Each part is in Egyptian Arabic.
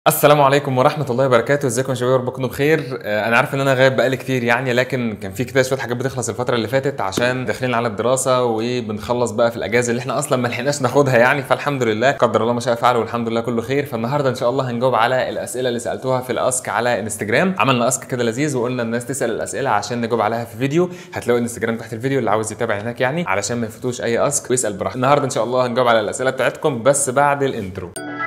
السلام عليكم ورحمة الله وبركاته، ازيكم يا شباب يا رب تكونوا بخير، آه، أنا عارف إن أنا غايب بقالي كتير يعني لكن كان في كده شوية حاجات بتخلص الفترة اللي فاتت عشان داخلين على الدراسة وبنخلص بقى في الأجازة اللي إحنا أصلا ما لحقناش ناخدها يعني فالحمد لله قدر الله ما شاء فعل والحمد لله كله خير، فالنهاردة إن شاء الله هنجاوب على الأسئلة اللي سألتوها في الأسك على انستجرام، عملنا أسك كده لذيذ وقلنا الناس تسأل الأسئلة عشان نجاوب عليها في فيديو، هتلاقوا الانستجرام تحت الفيديو اللي عاوز يتابع هناك يعني علشان ما يفوتوش أي أسك ويسأل براحته. النهاردة إن شاء الله هنجاوب على الأسئلة بتاعتكم بس بعد الانترو.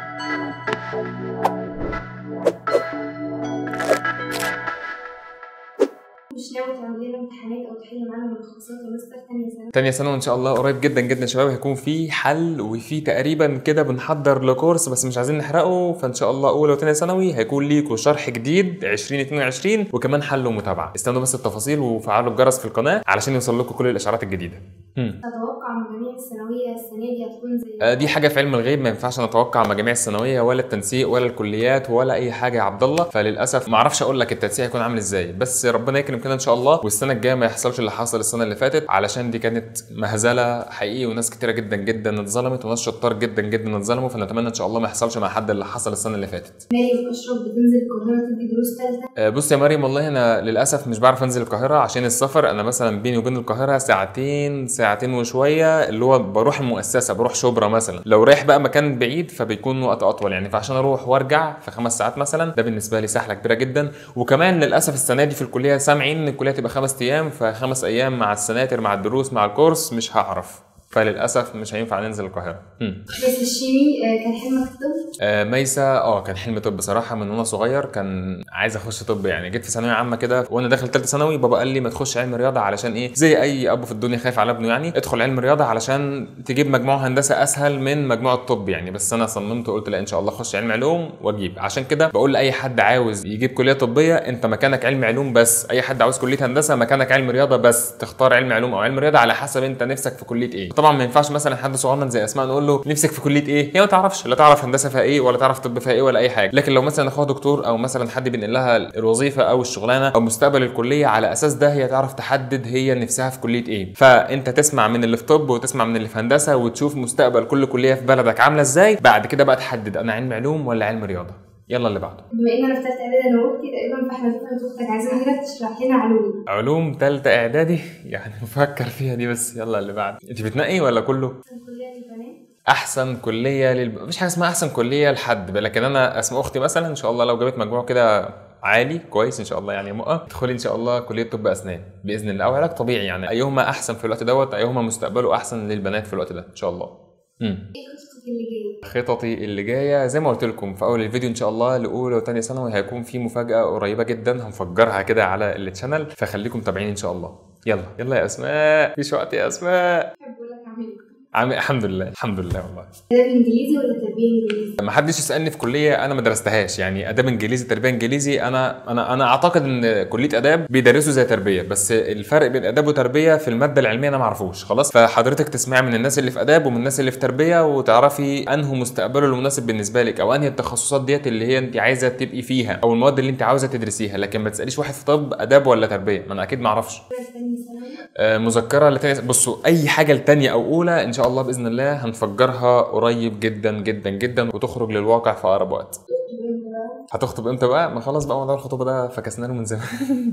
مش ناوي تعمل لنا امتحانات او تحل معانا ملخصات ومستر تانية سنة تانية ثانوي ان شاء الله قريب جدا جدا يا شباب هيكون في حل وفي تقريبا كده بنحضر لكورس بس مش عايزين نحرقه فان شاء الله اولى وتانية ثانوي هيكون ليكوا شرح جديد 2022 وكمان حل ومتابعه استنوا بس التفاصيل وفعلوا الجرس في القناه علشان يوصل لكم كل الاشعارات الجديده هم. تتوقع مجاميع الثانوية السنة دي هتكون زي آه، دي حاجه في علم الغيب ما ينفعش نتوقع مجاميع الثانويه ولا التنسيق ولا الكليات ولا اي حاجه يا عبد الله فللاسف ما اعرفش اقول لك التنسيق هيكون عامل ازاي بس ربنا يكرم كده ان شاء الله والسنه الجايه ما يحصلش اللي حصل السنه اللي فاتت علشان دي كانت مهزله حقيقي وناس كتيره جدا جدا اتظلمت وناس شطار جدا جدا اتظلموا فنتمنى ان شاء الله ما يحصلش مع حد اللي حصل السنه اللي فاتت مريم اشرف بتنزل القاهرة تدي دروس تالتة آه، بص يا مريم والله انا للاسف مش بعرف انزل القاهره عشان السفر انا مثلا بيني وبين القاهره ساعتين ساعتين وشويه اللي هو بروح المؤسسه بروح شبرا مثلا لو رايح بقى مكان بعيد فبيكون وقت اطول يعني فعشان اروح وارجع في خمس ساعات مثلا ده بالنسبه لي سهله كبيره جدا وكمان للاسف السنه دي في الكليه سامعين ان الكليه تبقى خمس ايام فخمس ايام مع السناتر مع الدروس مع الكورس مش هعرف فللاسف مش هينفع ننزل القاهره هم. بس الشيمي آه، كان حلمك طب آه، ميسة اه كان حلم طب بصراحة من وانا صغير كان عايز اخش طب يعني جيت في ثانوية عامة كده وانا داخل ثالثة ثانوي بابا قال لي ما تخش علم رياضة علشان ايه زي اي اب في الدنيا خايف على ابنه يعني ادخل علم رياضة علشان تجيب مجموع هندسة اسهل من مجموع الطب يعني بس انا صممت وقلت لا ان شاء الله اخش علم علوم واجيب عشان كده بقول لاي حد عاوز يجيب كلية طبية انت مكانك علم علوم بس اي حد عاوز كلية هندسة مكانك علم رياضة بس تختار علم علوم او علم رياضة على حسب انت نفسك في كلية ايه طبعا ما ينفعش مثلا حد صغنن زي اسماء نقول له نفسك في كليه ايه هي ما تعرفش لا تعرف هندسه فيها ايه ولا تعرف طب فيها ايه ولا اي حاجه لكن لو مثلا اخوها دكتور او مثلا حد بينقل لها الوظيفه او الشغلانه او مستقبل الكليه على اساس ده هي تعرف تحدد هي نفسها في كليه ايه فانت تسمع من اللي في طب وتسمع من اللي في هندسه وتشوف مستقبل كل كليه في بلدك عامله ازاي بعد كده بقى تحدد انا علم علوم ولا علم رياضه يلا اللي بعده بما ان انا في تالتة اعدادي انا واختي تقريبا فاحنا دفعة اختك عايزين حضرتك تشرح لنا علوم علوم ثالثه اعدادي يعني بفكر فيها دي بس يلا اللي بعده انت بتنقي ولا كله كلية البنات احسن كليه للب... مفيش حاجه اسمها احسن كليه لحد لكن انا اسم اختي مثلا ان شاء الله لو جابت مجموع كده عالي كويس ان شاء الله يعني مؤه تدخلي ان شاء الله كليه طب اسنان باذن الله او علاج طبيعي يعني ايهما احسن في الوقت دوت ايهما مستقبله احسن للبنات في الوقت ده ان شاء الله امم ايه خطتك اللي جاية؟ خططي اللي جايه زي ما قلت لكم في اول الفيديو ان شاء الله لاولى وثانيه ثانوي هيكون في مفاجاه قريبه جدا هنفجرها كده على التشانل فخليكم متابعين ان شاء الله يلا يلا يا اسماء مفيش وقت يا اسماء بحب اقول لك اعمل إيه؟ عم... الحمد لله الحمد لله والله اداب انجليزي ولا تربية انجليزي؟ ما حدش يسالني في كليه انا ما درستهاش يعني اداب انجليزي تربيه انجليزي انا انا انا اعتقد ان كليه اداب بيدرسوا زي تربيه بس الفرق بين اداب وتربيه في الماده العلميه انا ما اعرفوش خلاص فحضرتك تسمعي من الناس اللي في اداب ومن الناس اللي في تربيه وتعرفي انه مستقبله المناسب بالنسبه لك او انهي التخصصات ديت اللي هي انت عايزه تبقي فيها او المواد اللي انت عاوزه تدرسيها لكن ما تساليش واحد في طب اداب ولا تربيه ما انا اكيد ما اعرفش تاني ثانوي آه، مذكره لتانية بصوا اي حاجه لتانية او اولى ان شاء الله باذن الله هنفجرها قريب جدا جدا جدا وتخرج للواقع في اقرب وقت تقول بقى هتخطب امتى بقى ما خلاص بقى موضوع الخطوبه ده فكسنا له من زمان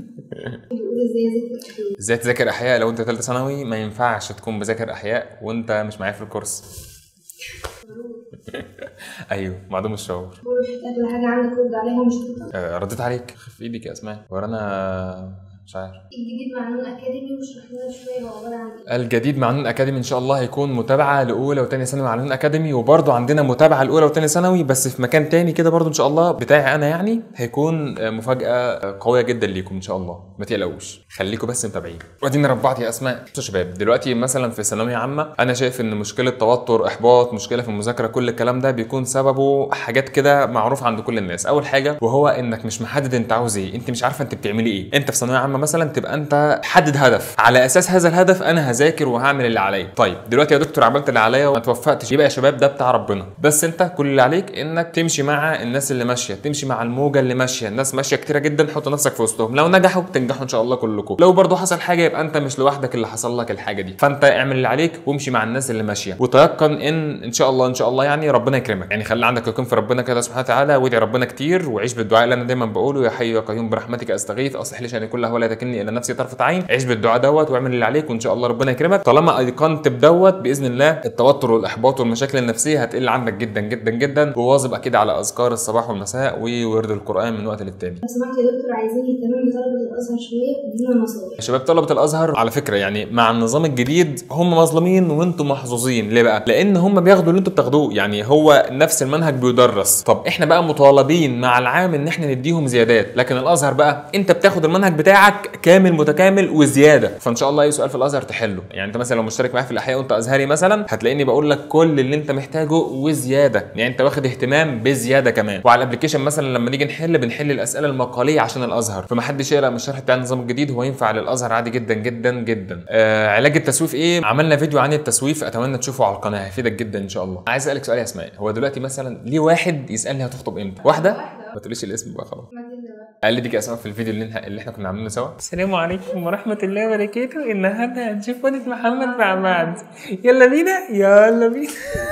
بيقول ازاي اذاكر احياء ازاي تذاكر احياء لو انت ثالثه ثانوي ما ينفعش تكون بذاكر احياء وانت مش معايا في الكورس ايوه معدوم الشعور روح اغلى حاجة عندك رد عليها ومش هتطلع آه، رديت عليك خف ايدك يا اسماء ورانا مش عارف الجديد مع نون اكاديمي واشرح لنا شوية هو عبارة عن ايه الجديد مع نون اكاديمي ان شاء الله هيكون متابعه لاولى وثانيه ثانوي على نون اكاديمي وبرضه عندنا متابعه لاولى وثانيه ثانوي بس في مكان تاني كده برضه ان شاء الله بتاعي انا يعني هيكون آه، مفاجاه آه، قويه جدا ليكم ان شاء الله ما تقلقوش خليكم بس متابعين وادينا ربعت يا اسماء بصوا يا شباب دلوقتي مثلا في ثانويه عامه انا شايف ان مشكله توتر احباط مشكله في المذاكره كل الكلام ده بيكون سببه حاجات كده معروف عند كل الناس اول حاجه وهو انك مش محدد انت عاوز ايه انت مش عارفه انت بتعملي ايه انت في ثانويه عامه عامه مثلا تبقى انت حدد هدف على اساس هذا الهدف انا هذاكر وهعمل اللي عليا طيب دلوقتي يا دكتور عملت اللي عليا وما توفقتش يبقى يا شباب ده بتاع ربنا بس انت كل اللي عليك انك تمشي مع الناس اللي ماشيه تمشي مع الموجه اللي ماشيه الناس ماشيه كتيره جدا حط نفسك في وسطهم لو نجحوا تنجحوا ان شاء الله كلكم لو برضه حصل حاجه يبقى انت مش لوحدك اللي حصل لك الحاجه دي فانت اعمل اللي عليك وامشي مع الناس اللي ماشيه وتيقن ان ان شاء الله ان شاء الله يعني ربنا يكرمك يعني خلي عندك يقين في ربنا كده سبحانه وتعالى وادعي ربنا كتير وعيش بالدعاء اللي انا دايما بقوله يا حي يا قيوم برحمتك استغيث اصلح لي شاني كله ولا تكلني الى نفسي طرفه عين عيش بالدعاء دوت واعمل اللي عليك وان شاء الله ربنا يكرمك طالما ايقنت بدوت باذن الله التوتر والاحباط والمشاكل النفسيه هتقل عندك جدا جدا جدا وواظب اكيد على اذكار الصباح والمساء وورد القران من وقت للتاني لو سمحت يا دكتور عايزين نهتم بطلبة الأزهر شوية وادينا نصايح شباب طلبة الازهر على فكرة يعني مع النظام الجديد هم مظلومين وانتم محظوظين ليه بقى؟ لان هم بياخدوا اللي انتوا بتاخدوه يعني هو نفس المنهج بيدرس طب احنا بقى مطالبين مع العام ان احنا نديهم زيادات لكن الازهر بقى انت بتاخد المنهج بتاعك كامل متكامل وزيادة فان شاء الله اي سؤال في الازهر تحله يعني انت مثلا لو مشترك معايا في الاحياء وانت ازهري مثلا هتلاقيني بقول لك كل اللي انت محتاجه وزيادة يعني انت واخد اهتمام بزيادة كمان وعلى الابلكيشن مثلا لما نيجي نحل بنحل الاسئله المقاليه عشان الازهر فمحدش يقلق من الشرح بتاع النظام الجديد هو ينفع للازهر عادي جدا جدا جدا آه علاج التسويف ايه عملنا فيديو عن التسويف اتمنى تشوفه على القناه هيفيدك جدا ان شاء الله عايز اسالك سؤال يا اسماء هو دلوقتي مثلا ليه واحد يسالني هتخطب امتى واحده ما تقوليش الاسم بقى خلاص ما تقلق بقى قال لي ديك اسماء في الفيديو اللي, اللي احنا كنا عاملينه سوا السلام عليكم ورحمه الله وبركاته النهارده هنشوف ولد محمد مع بعض يلا بينا يلا بينا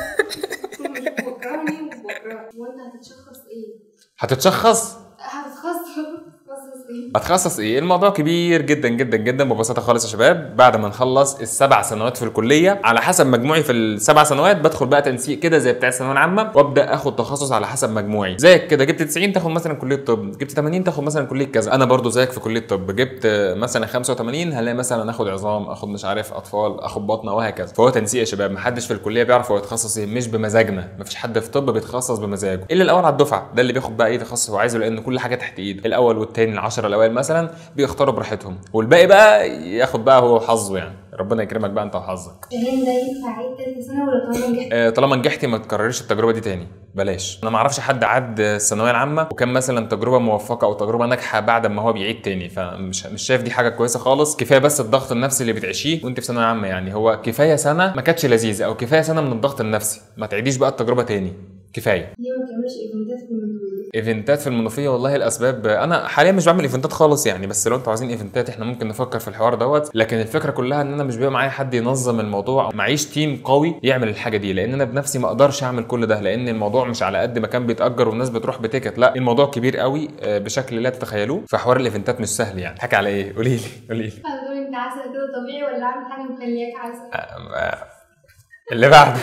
بكرهني وبكره وانت هتتشخص ايه؟ هتتشخص هتتخصص هتتخصص ايه؟ هتخصص ايه؟ الموضوع كبير جدا جدا جدا ببساطه خالص يا شباب بعد ما نخلص السبع سنوات في الكليه على حسب مجموعي في السبع سنوات بدخل بقى تنسيق كده زي بتاع الثانويه العامه وابدا اخد تخصص على حسب مجموعي زيك كده جبت 90 تاخد مثلا كليه طب جبت 80 تاخد مثلا كليه كذا انا برضو زيك في كليه طب جبت مثلا 85 هلاقي مثلا اخد عظام اخد مش عارف اطفال اخد بطنه وهكذا فهو تنسيق يا شباب محدش في الكليه بيعرف هو يتخصص ايه مش بمزاجنا مفيش حد في طب بيتخصص بمزاجه الا الاول على الدفعه ده اللي بياخد بقى ايه تخصص هو عايزه لان كل حاجه تحت ايده الاول والتاني العشرة الاوائل مثلا بيختاروا براحتهم والباقي بقى ياخد بقى هو حظه يعني ربنا يكرمك بقى انت وحظك شاهين ده ينفع عيد تالتة سنة ولا طالما نجحت؟ آه، طالما نجحتي ما تكرريش التجربه دي تاني بلاش انا ما اعرفش حد عد الثانويه العامه وكان مثلا تجربه موفقه او تجربه ناجحه بعد ما هو بيعيد تاني فمش مش شايف دي حاجه كويسه خالص كفايه بس الضغط النفسي اللي بتعيشيه وانت في ثانويه عامه يعني هو كفايه سنه ما كانتش لذيذه او كفايه سنه من الضغط النفسي ما تعيديش بقى التجربه تاني كفايه ليه ما تعملش ايفنتات في المنطقة؟ ايفنتات في المنوفيه والله الاسباب انا حاليا مش بعمل ايفنتات خالص يعني بس لو انتوا عايزين ايفنتات احنا ممكن نفكر في الحوار دوت لكن الفكره كلها ان انا مش بيبقى معايا حد ينظم الموضوع معيش تيم قوي يعمل الحاجه دي لان انا بنفسي ما اقدرش اعمل كل ده لان الموضوع مش على قد ما كان بيتاجر والناس بتروح بتيكت لا الموضوع كبير قوي آه، بشكل لا تتخيلوه فحوار الايفنتات مش سهل يعني حكي على ايه قولي لي قولي لي هتقول انت عسل كده طبيعي ولا عامل حاجة مخلياك عسل؟ آه، اللي بعده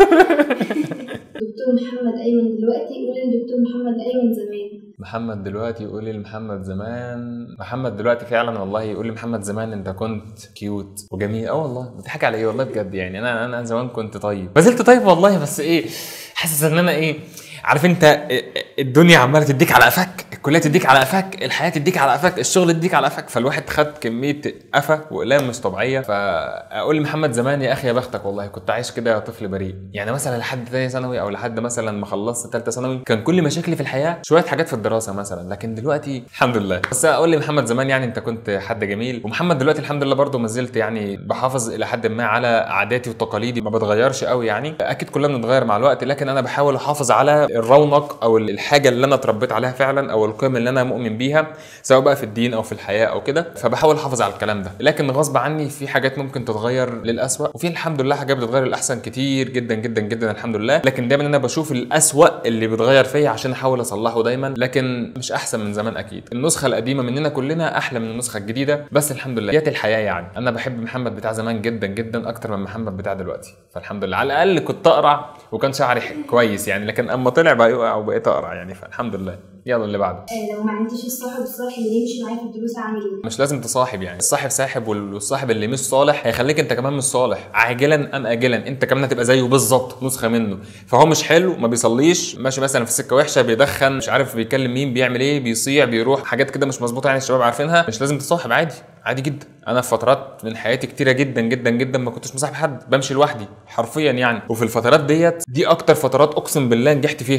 دكتور محمد أيمن دلوقتي يقول لدكتور محمد أيمن زمان محمد دلوقتي يقول لي لمحمد زمان محمد دلوقتي فعلا والله يقول لي محمد زمان انت كنت كيوت وجميل اه والله بتضحك على ايه والله بجد يعني انا انا زمان كنت طيب ما زلت طيب والله بس ايه حاسس ان انا ايه عارف انت الدنيا عماله تديك على قفاك الكليه تديك على قفاك الحياه تديك على قفاك الشغل تديك على قفاك فالواحد خد كميه قفا واقلام مش طبيعيه فاقول لمحمد زمان يا اخي يا بختك والله كنت عايش كده يا طفل بريء يعني مثلا لحد تانية ثانوي او لحد مثلا ما خلصت ثالثه ثانوي كان كل مشاكلي في الحياه شويه حاجات في الدراسه مثلا لكن دلوقتي الحمد لله بس اقول لمحمد زمان يعني انت كنت حد جميل ومحمد دلوقتي الحمد لله برضه ما زلت يعني بحافظ الى حد ما على عاداتي وتقاليدي ما بتغيرش قوي يعني اكيد كلنا بنتغير مع الوقت لكن انا بحاول احافظ على الرونق او الحاجه اللي انا اتربيت عليها فعلا او القيم اللي انا مؤمن بيها سواء بقى في الدين او في الحياه او كده فبحاول احافظ على الكلام ده لكن غصب عني في حاجات ممكن تتغير للاسوء وفي الحمد لله حاجات بتتغير للاحسن كتير جدا جدا جدا الحمد لله لكن دايما انا بشوف الاسوأ اللي بيتغير فيا عشان احاول اصلحه دايما لكن مش احسن من زمان اكيد النسخه القديمه مننا كلنا احلى من النسخه الجديده بس الحمد لله ديت الحياه يعني انا بحب محمد بتاع زمان جدا جدا اكتر من محمد بتاع دلوقتي فالحمد لله على الاقل كنت اقرع وكان شعري كويس يعني لكن اما طلع بقى يقع وبقيت اقرع يعني فالحمد لله يلا اللي بعده آه لو ما عنديش الصاحب الصالح اللي يمشي معايا في الدروس اعمل ايه؟ مش لازم تصاحب يعني الصاحب ساحب والصاحب اللي مش صالح هيخليك انت كمان مش صالح عاجلا ام اجلا انت كمان هتبقى زيه بالظبط نسخه منه فهو مش حلو ما بيصليش ماشي مثلا في سكه وحشه بيدخن مش عارف بيكلم مين بيعمل ايه بيصيع بيروح حاجات كده مش مظبوطه يعني الشباب عارفينها مش لازم تصاحب عادي عادي جدا انا في فترات من حياتي كتيره جدا جدا جدا ما كنتش مصاحب حد بمشي لوحدي حرفيا يعني وفي الفترات ديت دي اكتر فترات اقسم بالله نجحت فيها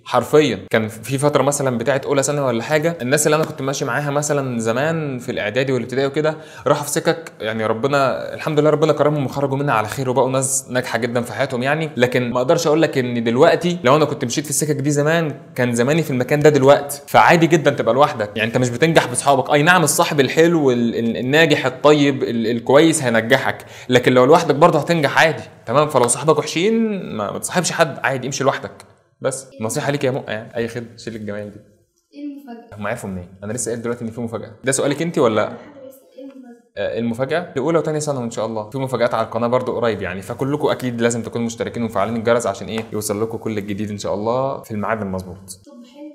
حرفيا كان في فتره مثلا بتاعت اولى ثانوي ولا حاجه الناس اللي انا كنت ماشي معاها مثلا زمان في الاعدادي والابتدائي وكده راحوا في سكك يعني ربنا الحمد لله ربنا كرمهم وخرجوا منها على خير وبقوا ناس ناجحه جدا في حياتهم يعني لكن ما اقدرش اقول لك ان دلوقتي لو انا كنت مشيت في السكك دي زمان كان زماني في المكان ده دلوقتي فعادي جدا تبقى لوحدك يعني انت مش بتنجح باصحابك اي نعم الصاحب الحلو ال- ال- الناجح الطيب ال- الكويس هينجحك لكن لو لوحدك برضه هتنجح عادي تمام فلو صاحبك وحشين ما, ما تصاحبش حد عادي امشي لوحدك بس نصيحه ليك يا مؤه يعني اي خدمه شيل الجمال دي ايه المفاجأة؟ هم عرفوا منين انا لسه قايل دلوقتي ان في مفاجاه ده سؤالك انت ولا حد بيسأل ايه المفاجأة؟ آه، المفاجاه لاولى وثانيه ثانوي ان شاء الله في مفاجات على القناه برضو قريب يعني فكلكم اكيد لازم تكونوا مشتركين ومفعلين الجرس عشان ايه يوصل لكم كل الجديد ان شاء الله في الميعاد المظبوط طب حلو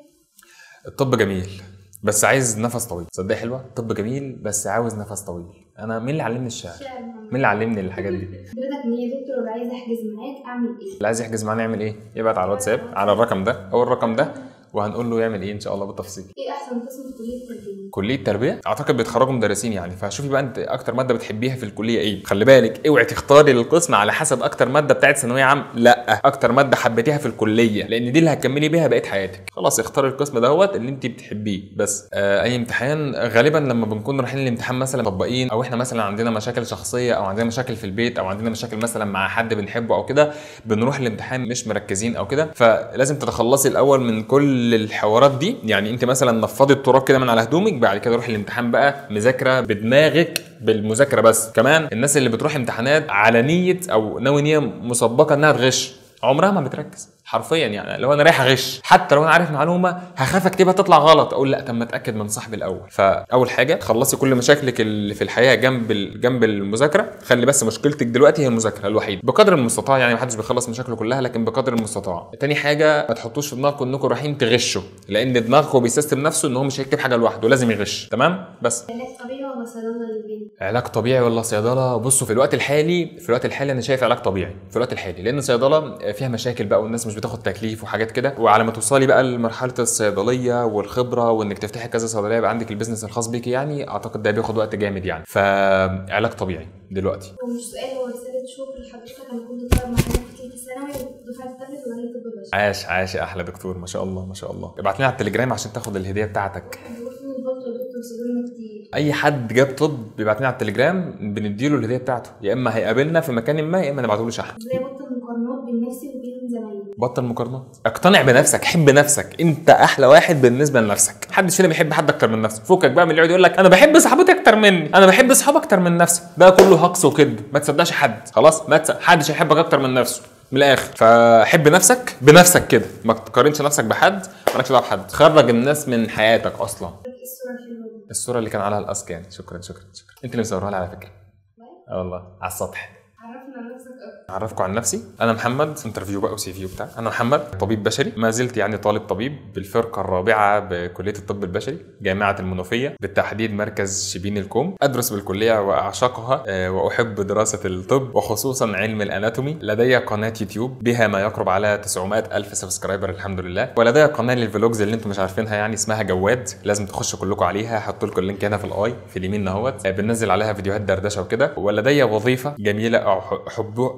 الطب جميل بس عايز نفس طويل تصدق حلوه الطب جميل بس عاوز نفس طويل انا مين اللي علمني الشعر شعر محمد. مين اللي علمني الحاجات دي حضرتك مين يا دكتور ولا عايز احجز معاك اعمل ايه؟ اللي عايز يحجز معانا يعمل ايه يبعت على الواتساب على الرقم ده او الرقم ده وهنقول له يعمل ايه ان شاء الله بالتفصيل ايه احسن قسم في كلية التربية؟ كليه التربيه اعتقد بيتخرجوا مدرسين يعني فشوفي بقى انت اكتر ماده بتحبيها في الكليه ايه خلي بالك اوعي تختاري القسم على حسب اكتر ماده بتاعت ثانويه عام لا اكتر ماده حبيتيها في الكليه لان دي اللي هتكملي بيها بقيه حياتك خلاص اختاري القسم دوت اللي انت بتحبيه بس آه اي امتحان غالبا لما بنكون رايحين الامتحان مثلا مطبقين او احنا مثلا عندنا مشاكل شخصيه او عندنا مشاكل في البيت او عندنا مشاكل مثلا مع حد بنحبه او كده بنروح الامتحان مش مركزين او كده فلازم تتخلصي الاول من كل الحوارات دي يعني انت مثلا نفضي التراب كده من على هدومك بعد كده روحي الامتحان بقى مذاكره بدماغك بالمذاكره بس كمان الناس اللي بتروح امتحانات على نيه او ناوي نيه مسبقه انها تغش عمرها ما بتركز حرفيا يعني لو انا رايح اغش حتى لو انا عارف معلومه هخاف اكتبها تطلع غلط اقول لا طب ما اتاكد من صاحبي الاول فاول حاجه خلصي كل مشاكلك اللي في الحياه جنب ال- جنب المذاكره خلي بس مشكلتك دلوقتي هي المذاكره الوحيد بقدر المستطاع يعني محدش بيخلص مشاكله كلها لكن بقدر المستطاع تاني حاجه ما تحطوش في دماغكم انكم رايحين تغشوا لان دماغكم بيسيستم نفسه ان هو مش هيكتب حاجه لوحده لازم يغش تمام بس علاج طبيعي ولا صيدلة للبنت؟ علاج طبيعي ولا صيدله بصوا في الوقت الحالي في الوقت الحالي انا شايف علاج طبيعي في الوقت الحالي لان الصيدله فيها مشاكل بقى والناس مش بتاخد تكليف وحاجات كده وعلى ما توصلي بقى لمرحله الصيدليه والخبره وانك تفتحي كذا صيدليه يبقى عندك البيزنس الخاص بيك يعني اعتقد ده بياخد وقت جامد يعني فعلاج طبيعي دلوقتي هو مش سؤال هو رسالة شكر لحضرتك انا كنت طالب معاك في ثالثة ثانوي والدفعة الثالثة ولا طب بشري؟ عاش عاش يا احلى دكتور ما شاء الله ما شاء الله ابعت لنا على التليجرام عشان تاخد الهديه بتاعتك بيقول في الفترة يا دكتور صدرنا كتير اي حد جاب طب بيبعت لنا على التليجرام بنديله الهديه بتاعته يا اما هيقابلنا في مكان ما يا اما نبعته له شحن ازاي ابطل مقارنات بين نفسي وبين زمايلي؟ بطل مقارنات اقتنع بنفسك حب نفسك انت احلى واحد بالنسبه لنفسك محدش فينا بيحب حد اكتر من نفسه فوقك بقى من اللي يقعد يقول لك انا بحب صاحبتي اكتر مني انا بحب اصحابي اكتر من نفسي ده كله هقص وكذب ما تصدقش حد خلاص ما تصدق حدش هيحبك اكتر من نفسه من الاخر فحب نفسك بنفسك كده ما تقارنش نفسك بحد مالكش دعوه بحد خرج الناس من حياتك اصلا ايه الصورة الحلوة دي؟ الصوره اللي كان عليها الاسك يعني شكرا شكرا شكرا انت اللي مصورها لي على فكره اه والله على السطح عرفنا نفسك اكتر اعرفكم عن نفسي انا محمد انترفيو بقى وسي في بتاع انا محمد طبيب بشري ما زلت يعني طالب طبيب بالفرقه الرابعه بكليه الطب البشري جامعه المنوفيه بالتحديد مركز شبين الكوم ادرس بالكليه واعشقها آه، واحب دراسه الطب وخصوصا علم الاناتومي لدي قناه يوتيوب بها ما يقرب على 900 الف سبسكرايبر الحمد لله ولدي قناه للفلوجز اللي انتم مش عارفينها يعني اسمها جواد لازم تخشوا كلكم عليها هحط لكم اللينك هنا في الاي في اليمين اهوت آه، بننزل عليها فيديوهات دردشه وكده ولدي وظيفه جميله أح- احبها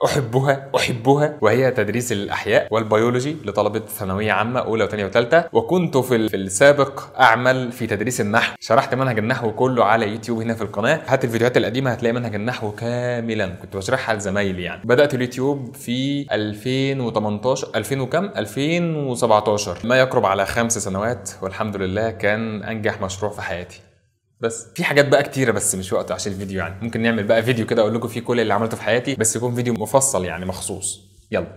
احبها احبها وهي تدريس الاحياء والبيولوجي لطلبه ثانويه عامه اولى وثانيه وثالثه وكنت في ال- في السابق اعمل في تدريس النحو شرحت منهج النحو كله على يوتيوب هنا في القناه هات الفيديوهات القديمه هتلاقي منهج النحو كاملا كنت بشرحها لزمايلي يعني بدات اليوتيوب في 2018 2000 وكم 2017 ما يقرب على خمس سنوات والحمد لله كان انجح مشروع في حياتي بس في حاجات بقى كتيره بس مش وقت عشان الفيديو يعني ممكن نعمل بقى فيديو كده اقول لكم فيه كل اللي عملته في حياتي بس يكون فيديو مفصل يعني مخصوص يلا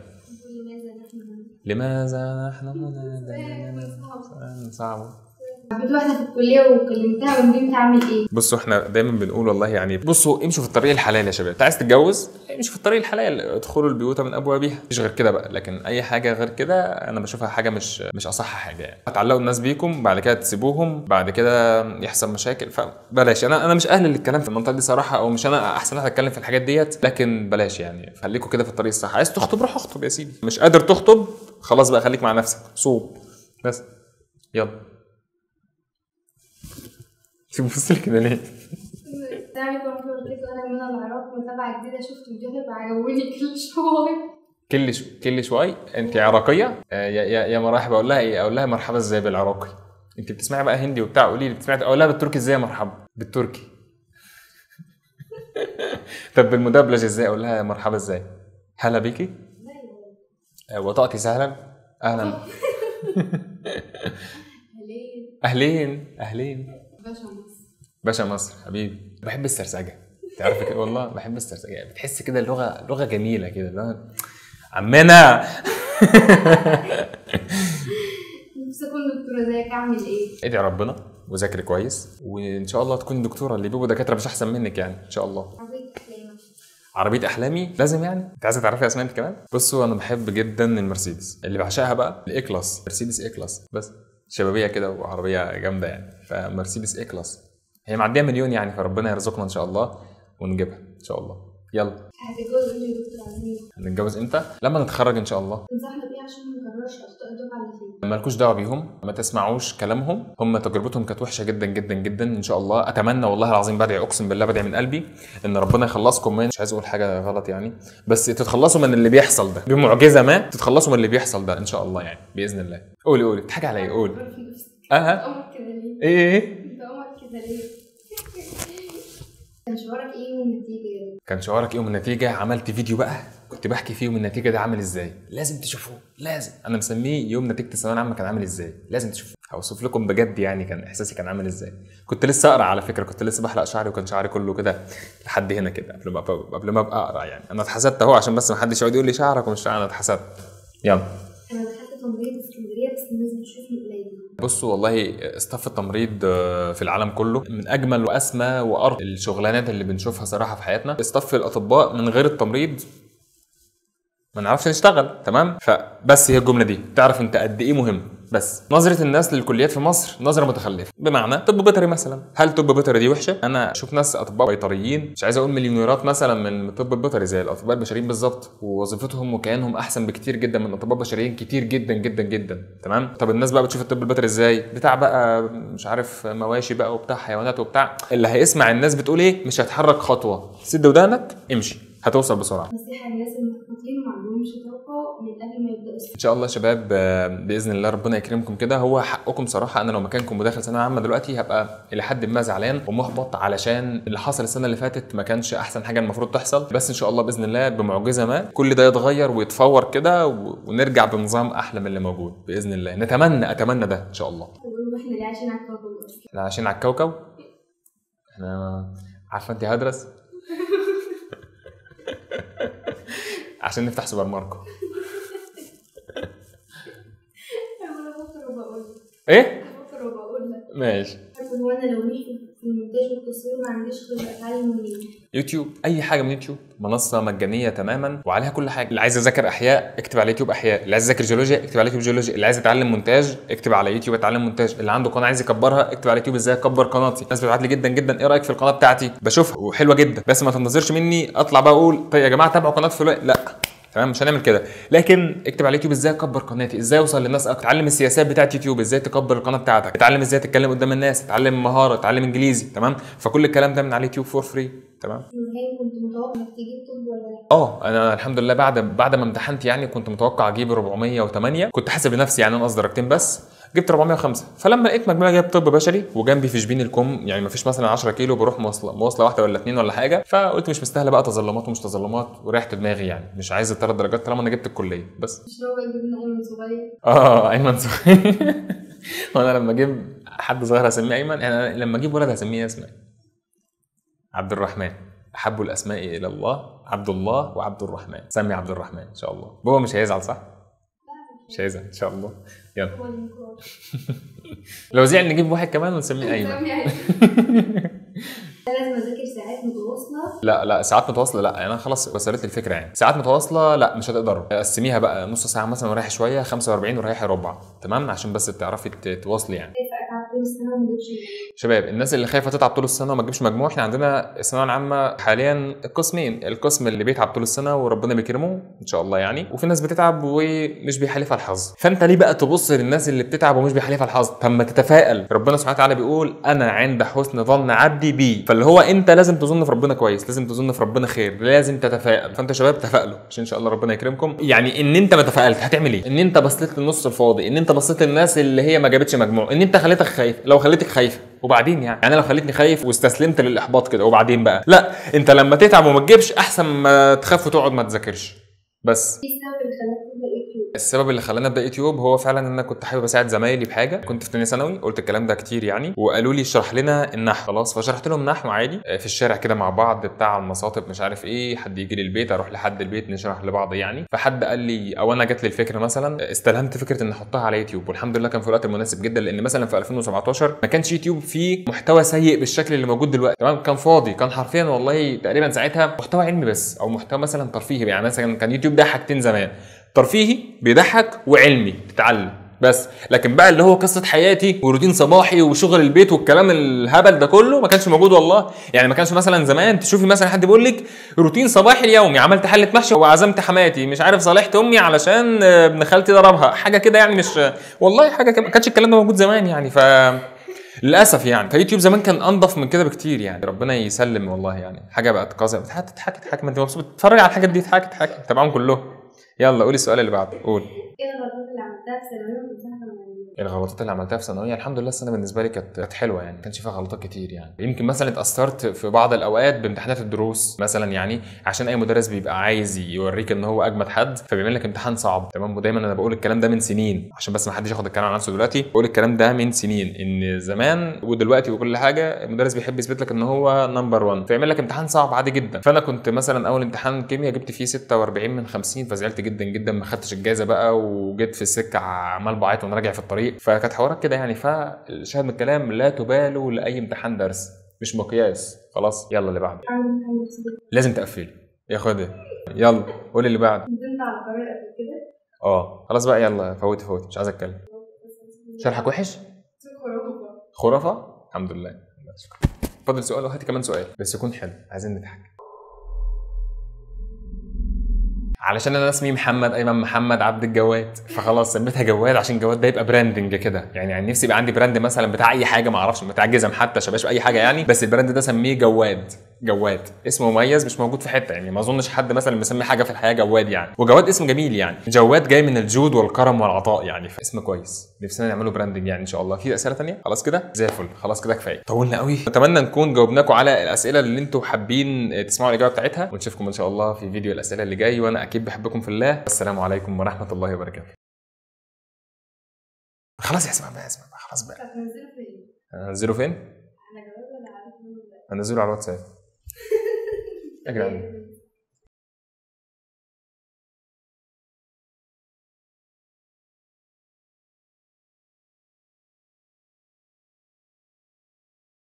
لماذا نحن هنا؟ لماذا نحن سؤال صعب حبيت واحدة في الكلية وكلمتها وندمت اعمل ايه؟ بصوا احنا دايما بنقول والله يعني بصوا امشوا في الطريق الحلال يا شباب انت عايز تتجوز امشوا في الطريق الحلال ادخلوا البيوت من ابوابها مفيش غير كده بقى لكن اي حاجه غير كده انا بشوفها حاجه مش مش اصح حاجه يعني هتعلقوا الناس بيكم بعد كده تسيبوهم بعد كده يحصل مشاكل فبلاش انا انا مش اهل للكلام في المنطقه دي صراحه او مش انا احسن واحد اتكلم في الحاجات ديت لكن بلاش يعني خليكم كده في الطريق الصح عايز تخطب روح اخطب يا سيدي مش قادر تخطب خلاص بقى خليك مع نفسك صوب بس يلا تبص لي كده ليه؟ السلام عليكم ورحمة الله وبركاته أنا من العراق متابعة جديدة شفت فيديوهات عجبوني كل شوية كل ش... كل شوي انت عراقيه آه يا يا يا مرحبا اقول لها ايه اقول لها مرحبا ازاي بالعراقي انت بتسمعي بقى هندي وبتاع قولي لي بتسمعي اقول لها بالتركي ازاي يا مرحبا بالتركي طب بالمدبلج ازاي اقول لها مرحبا ازاي هلا بيكي لا يا آه، وطأتي سهلا اهلا ليه اهلين اهلين باشا مصر باشا مصر حبيبي بحب السرسجه تعرف كده والله بحب السرسجه بتحس كده اللغه لغه جميله كده اللي هو عمنا نفسي اكون دكتوره زيك اعمل ايه؟ ادعي ربنا وذاكري كويس وان شاء الله تكوني دكتوره اللي بيبقوا دكاتره مش احسن منك يعني ان شاء الله عربية احلامك عربيه احلامي لازم يعني انت عايزه تعرفي اسماء انت كمان بصوا انا بحب جدا المرسيدس اللي بعشقها بقى الاي كلاس مرسيدس اي كلاس بس شبابيه كده وعربيه جامده يعني فمرسيدس اي كلاس هي معديه مليون يعني فربنا يرزقنا ان شاء الله ونجيبها ان شاء الله يلا هتتجوز قول لي يا دكتور عزيز هنتجوز امتى لما نتخرج ان شاء الله تنصحنا بايه عشان ما نكررش اخطاء الدفعه اللي فاتت؟ مالكوش دعوه بيهم ما تسمعوش كلامهم هم تجربتهم كانت وحشه جدا جدا جدا ان شاء الله اتمنى والله العظيم بدعي اقسم بالله بدعي من قلبي ان ربنا يخلصكم من مش عايز اقول حاجه غلط يعني بس تتخلصوا من اللي بيحصل ده بمعجزه ما تتخلصوا من اللي بيحصل ده ان شاء الله يعني باذن الله قولي قولي بتضحكي على ايه قولي عارف نفسك اها قمر كده ليه؟ ايه ايه انت قمر كده ليه؟ كان شعورك ايه والنتيجه يا دكتور؟ كان شعورك ايه من النتيجه عملت فيديو بقى كنت بحكي فيه من النتيجه ده عامل ازاي لازم تشوفوه لازم انا مسميه يوم نتيجه الثانويه العامه كان عامل ازاي لازم تشوفوه هوصف لكم بجد يعني كان احساسي كان عامل ازاي كنت لسه اقرا على فكره كنت لسه بحلق شعري وكان شعري كله كده لحد هنا كده قبل ما أبقى- قبل ما ابقى اقرا يعني انا اتحسدت اهو عشان بس ما حدش يقعد يقول لي شعرك ومش شعرك انا اتحسدت يلا انا دخلت تمريض اسكندريه بس الناس بتشوفني قليل بصوا والله استاف التمريض آه، في العالم كله من اجمل واسمى وارقى الشغلانات اللي بنشوفها صراحه في حياتنا استاف الاطباء من غير التمريض ما نعرفش نشتغل تمام فبس هي الجمله دي تعرف انت قد ايه مهم بس نظره الناس للكليات في مصر نظره متخلفه بمعنى طب بيطري مثلا هل طب بيطري دي وحشه انا اشوف ناس اطباء بيطريين مش عايز اقول مليونيرات مثلا من الطب البيطري زي الاطباء البشريين بالظبط ووظيفتهم وكيانهم احسن بكتير جدا من اطباء بشريين كتير جدا جدا جدا تمام طب الناس بقى بتشوف الطب البيطري ازاي بتاع بقى مش عارف مواشي بقى وبتاع حيوانات وبتاع اللي هيسمع الناس بتقول ايه مش هيتحرك خطوه سد ودانك امشي هتوصل بسرعه نصيحه للناس المحبطين وما عندهمش طاقه من قبل ما يبداوا ان شاء الله يا شباب آه، باذن الله ربنا يكرمكم كده هو حقكم صراحه انا لو مكانكم وداخل ثانويه عامه دلوقتي هبقى الى حد ما زعلان ومحبط علشان اللي حصل السنه اللي فاتت ما كانش احسن حاجه المفروض تحصل بس ان شاء الله باذن الله بمعجزه ما كل ده يتغير ويتفور كده و- ونرجع بنظام احلى من اللي موجود باذن الله نتمنى اتمنى ده ان شاء الله بيقولوا احنا ليه عايشين على الكوكب اصلا احنا عايشين على الكوكب احنا عارفه انت هدرس عشان نفتح سوبر ماركت انا بفكر وبقول لك ايه بفكر وبقول لك ماشي حاسس هو انا لو مش في المونتاج والتصوير ما عنديش خبره اتعلم منين يوتيوب اي حاجه من يوتيوب منصه مجانيه تماما وعليها كل حاجه اللي عايز يذاكر احياء اكتب على يوتيوب احياء اللي عايز يذاكر جيولوجيا اكتب على يوتيوب جيولوجيا اللي عايز يتعلم مونتاج اكتب على يوتيوب اتعلم مونتاج اللي عنده قناه عايز يكبرها اكتب على يوتيوب ازاي اكبر قناتي الناس بتبعت لي جدا جدا ايه رايك في القناه بتاعتي بشوفها وحلوه جدا بس ما تنتظرش مني اطلع بقى اقول طيب يا جماعه تابعوا قناه فلان لا تمام مش هنعمل كده لكن اكتب على اليوتيوب ازاي اكبر قناتي ازاي اوصل للناس اكتر اتعلم السياسات بتاعت يوتيوب ازاي تكبر القناه بتاعتك اتعلم ازاي تتكلم قدام الناس اتعلم مهاره اتعلم انجليزي تمام فكل الكلام ده من على اليوتيوب فور فري تمام النهاية كنت متوقع انك تجيب طب ولا لا اه انا الحمد لله بعد بعد ما امتحنت يعني كنت متوقع اجيب 408 كنت حاسب لنفسي يعني ناقص درجتين بس جبت 405 فلما لقيت مجموعه جايب طب بشري وجنبي في شبين الكوم يعني ما فيش مثلا 10 كيلو بروح مواصله مواصله واحده ولا اتنين ولا حاجه فقلت مش مستاهله بقى تظلمات ومش تظلمات وريحت دماغي يعني مش عايز الثلاث درجات طالما انا جبت الكليه بس مش هو جبنا ايمن صغير اه ايمن صغير وانا لما اجيب حد صغير هسميه ايمن انا لما اجيب ولد هسميه اسمه إيه؟ عبد الرحمن احب الاسماء الى الله عبد الله وعبد الرحمن سمي عبد الرحمن ان شاء الله بابا مش هيزعل صح مش هيزعل ان شاء الله يلا هو الانكار لو زعل نجيب واحد كمان ونسميه ايمن سمي عادي. لازم اذاكر ساعات متواصله لا لا ساعات متواصله لا انا خلاص وصلت لي الفكره يعني ساعات متواصله لا مش هتقدروا قسميها بقى نص ساعه مثلا وريحي شويه 45 وريحي ربع تمام عشان بس تعرفي ت- تواصلي يعني كيف اتعب طول السنه وما اجيبش شباب الناس اللي خايفه تتعب طول السنه وما تجيبش مجموع احنا عندنا الثانويه العامه حاليا قسمين القسم اللي بيتعب طول السنه وربنا بيكرمه ان شاء الله يعني وفي ناس بتتعب ومش بيحالفها الحظ فانت ليه بقى تبص للناس اللي بتتعب ومش بيحالفها الحظ طب ما تتفائل ربنا سبحانه وتعالى بيقول انا عند حسن ظن عبدي بي فاللي هو انت لازم تظن في ربنا كويس لازم تظن في ربنا خير لازم تتفائل فانت يا شباب تفائلوا عشان ان شاء الله ربنا يكرمكم يعني ان انت ما تفائلت هتعمل ايه ان انت بصيت للنص الفاضي ان انت بصيت للناس اللي هي ما جابتش مجموع ان انت خليتك خايف لو خليتك خايف وبعدين يعني يعني لو خليتني خايف واستسلمت للاحباط كده وبعدين بقى لا انت لما تتعب وما تجيبش احسن ما تخاف وتقعد ما تذاكرش بس ايه السبب اللي خلاك تبدا يوتيوب؟ السبب اللي خلاني ابدا يوتيوب هو فعلا ان انا كنت حابب اساعد زمايلي بحاجه كنت في ثانيه ثانوي قلت الكلام ده كتير يعني وقالوا لي اشرح لنا النحو خلاص فشرحت لهم نحو عادي آه، في الشارع كده مع بعض بتاع المصاطب مش عارف ايه حد يجي لي البيت اروح لحد البيت نشرح لبعض يعني فحد قال لي او انا جات لي الفكره مثلا استلهمت فكره ان احطها على يوتيوب والحمد لله كان في الوقت المناسب جدا لان مثلا في 2017 ما كانش يوتيوب فيه محتوى سيء بالشكل اللي موجود دلوقتي تمام كان فاضي كان حرفيا والله تقريبا ساعتها محتوى علمي بس او محتوى مثلا ترفيهي يعني مثلا كان يوتيوب ده حاجتين زمان ترفيهي بيضحك وعلمي تتعلم بس لكن بقى اللي هو قصه حياتي وروتين صباحي وشغل البيت والكلام الهبل ده كله ما كانش موجود والله يعني ما كانش مثلا زمان تشوفي مثلا حد بيقول لك روتين صباحي اليومي عملت حله محشي وعزمت حماتي مش عارف صالحت امي علشان آه، ابن خالتي ضربها حاجه كده يعني مش والله حاجه كده ما كانش الكلام ده موجود زمان يعني ف للاسف يعني فيوتيوب زمان كان انضف من كده بكتير يعني ربنا يسلم والله يعني حاجه بقت قذره تضحك تضحك تضحك ما انت مبسوط تتفرج على الحاجات دي تضحك تضحك تابعهم كلهم يلا قولي السؤال اللي بعده قول ايه الغلطات اللي عملتها في ثانويه وتنصحها من الغلطات اللي عملتها في ثانويه الحمد لله السنه بالنسبه لي كانت كانت حلوه يعني ما كانش فيها غلطات كتير يعني يمكن مثلا اتاثرت في بعض الاوقات بامتحانات الدروس مثلا يعني عشان اي مدرس بيبقى عايز يوريك ان هو اجمد حد فبيعمل لك امتحان صعب تمام ودايما انا بقول الكلام ده من سنين عشان بس ما حدش ياخد الكلام على نفسه دلوقتي بقول الكلام ده من سنين ان زمان ودلوقتي وكل حاجه المدرس بيحب يثبت لك ان هو نمبر 1 فيعمل لك امتحان صعب عادي جدا فانا كنت مثلا اول امتحان كيمياء جبت فيه 46 من 50 فزعلت جدا جدا ما خدتش الجائزه بقى وجيت في السكه عمال بعيط وانا راجع في الطريق فكانت حوارات كده يعني فالشاهد من الكلام لا تبالوا لاي امتحان درس مش مقياس خلاص يلا اللي بعده اعمل امتحان نفسي لازم تقفلي يا خدي يلا قولي اللي بعده ندمت على قرار قبل كده اه خلاص بقى يلا فوتي فوتي مش عايز اتكلم شرحك وحش خرافه خرافه الحمد لله فاضل سؤال وهاتي كمان سؤال بس يكون حلو عايزين نضحك علشان انا اسمي محمد ايمن محمد عبد الجواد فخلاص سميتها جواد عشان جواد ده يبقى براندنج كده يعني يعني نفسي يبقى عندي براند مثلا بتاع اي حاجه ما اعرفش بتاع جزم حتى شباش اي حاجه يعني بس البراند ده سميه جواد جواد اسم مميز مش موجود في حته يعني ما اظنش حد مثلا مسمي حاجه في الحياه جواد يعني وجواد اسم جميل يعني جواد جاي من الجود والكرم والعطاء يعني فاسم كويس نفسنا نعمله براندنج يعني ان شاء الله في اسئله تانية خلاص كده زي الفل خلاص كده كفايه طولنا قوي اتمنى نكون جاوبناكم على الاسئله اللي انتم حابين تسمعوا الاجابه بتاعتها ونشوفكم ان شاء الله في فيديو الاسئله اللي جاي وانا اكيد بحبكم في الله السلام عليكم ورحمه الله وبركاته خلاص يا اسمع بقى اسمع بقى خلاص بقى هتنزله فين؟ انزله فين؟ على جواب ولا على فين؟ انزله على الواتساب يا جدعان